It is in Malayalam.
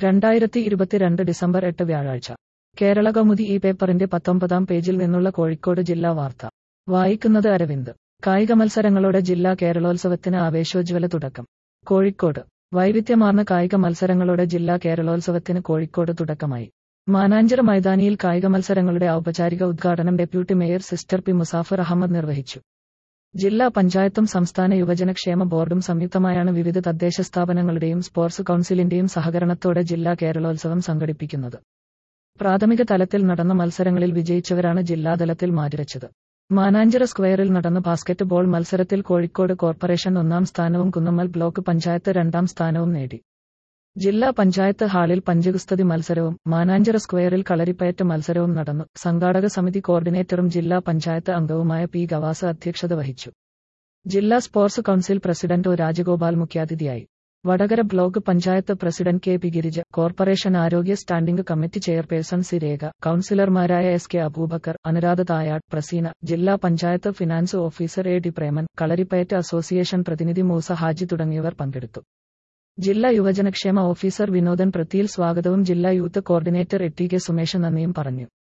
രണ്ടായിരത്തി ഇരുപത്തിരണ്ട് ഡിസംബർ എട്ട് വ്യാഴാഴ്ച കേരള കൗമുദി ഈ പേപ്പറിന്റെ പത്തൊമ്പതാം പേജിൽ നിന്നുള്ള കോഴിക്കോട് ജില്ലാ വാർത്ത വായിക്കുന്നത് അരവിന്ദ് കായിക മത്സരങ്ങളോടെ ജില്ലാ കേരളോത്സവത്തിന് ആവേശോജ്വല തുടക്കം കോഴിക്കോട് വൈവിധ്യമാർന്ന കായിക മത്സരങ്ങളോടെ ജില്ലാ കേരളോത്സവത്തിന് കോഴിക്കോട് തുടക്കമായി മാനാഞ്ചിറ മൈതാനിയിൽ കായിക മത്സരങ്ങളുടെ ഔപചാരിക ഉദ്ഘാടനം deputy mayor sister P Musafar Ahammed നിർവഹിച്ചു ജില്ലാ പഞ്ചായത്തും സംസ്ഥാന യുവജനക്ഷേമ ബോർഡും സംയുക്തമായാണ് വിവിധ തദ്ദേശ സ്ഥാപനങ്ങളുടെയും സ്പോർട്സ് കൌൺസിലിന്റെയും സഹകരണത്തോടെ ജില്ലാ കേരളോത്സവം സംഘടിപ്പിക്കുന്നത് പ്രാഥമിക തലത്തിൽ നടന്ന മത്സരങ്ങളിൽ വിജയിച്ചവരാണ് ജില്ലാതലത്തിൽ മാറ്റുരച്ചത് മാനാഞ്ചിറ സ്ക്വയറിൽ നടന്ന ബാസ്കറ്റ് ബോൾ മത്സരത്തിൽ കോഴിക്കോട് കോർപ്പറേഷൻ ഒന്നാം സ്ഥാനവും കുന്നമ്മൽ ബ്ലോക്ക് പഞ്ചായത്ത് രണ്ടാം സ്ഥാനവും നേടി ജില്ലാ പഞ്ചായത്ത് ഹാളിൽ പഞ്ചഗുസ്തതി മത്സരവും മാനാഞ്ചിറ സ്ക്വയറിൽ കളരിപ്പയറ്റ് മത്സരവും നടന്നു സംഘാടക സമിതി കോർഡിനേറ്ററും ജില്ലാ പഞ്ചായത്ത് അംഗവുമായ പി ഗവാസ് അധ്യക്ഷത വഹിച്ചു ജില്ലാ sports council president O Rajagopal മുഖ്യാതിഥിയായി Vadakara block panchayat president K P Girija corporation ആരോഗ്യ standing committee chairperson C Rekha കൌൺസിലർമാരായ എസ് കെ അബൂബക്കർ അനുരാധ തായാട് പ്രസീന ജില്ലാ panchayat finance officer A D Preman Kalaripayattu association പ്രതിനിധി മൂസ ഹാജി തുടങ്ങിയവർ പങ്കെടുത്തു ജില്ലാ യുവജനക്ഷേമ ഓഫീസർ വിനോദൻ പ്രത്തിയിൽ സ്വാഗതവും ജില്ലാ youth coordinator A T K Sumesh നന്ദിയും പറഞ്ഞു